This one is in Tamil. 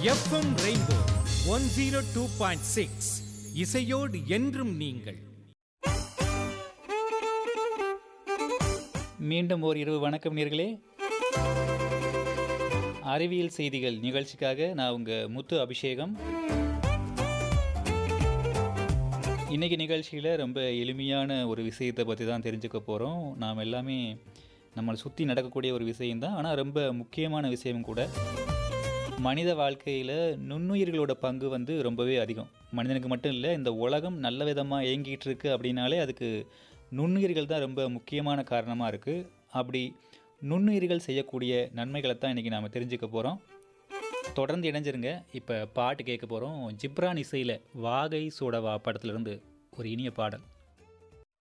FM rainbow one zero two point six இசையோடு என்றும் நீங்கள் மீண்டும் ஓர் இரவு வணக்கம் நேர்களே அறிவியல் செய்திகள் நிகழ்ச்சிக்காக நான் உங்கள் முத்து அபிஷேகம் இன்றைக்கி நிகழ்ச்சியில் ரொம்ப எளிமையான ஒரு விஷயத்தை பற்றி தான் தெரிஞ்சுக்க போகிறோம் நாம் எல்லாமே நம்மளை சுற்றி நடக்கக்கூடிய ஒரு விஷயம்தான் ஆனால் ரொம்ப முக்கியமான விஷயமும் கூட மனித வாழ்க்கையில் நுண்ணுயிர்களோட பங்கு வந்து ரொம்பவே அதிகம் மனிதனுக்கு மட்டும் இல்லை இந்த உலகம் நல்ல விதமாக இயங்கிட்டு இருக்கு அப்படின்னாலே அதுக்கு நுண்ணுயிர்கள் தான் ரொம்ப முக்கியமான காரணமாக இருக்குது அப்படி நுண்ணுயிர்கள் செய்யக்கூடிய நன்மைகளை தான் இன்றைக்கி நாம் தெரிஞ்சுக்க போகிறோம் தொடர்ந்து இணைஞ்சிருங்க இப்போ பாட்டு கேட்க போகிறோம் ஜிப்ரான் இசையில் வாகை சூடவா படத்துலேருந்து ஒரு இனிய பாடல்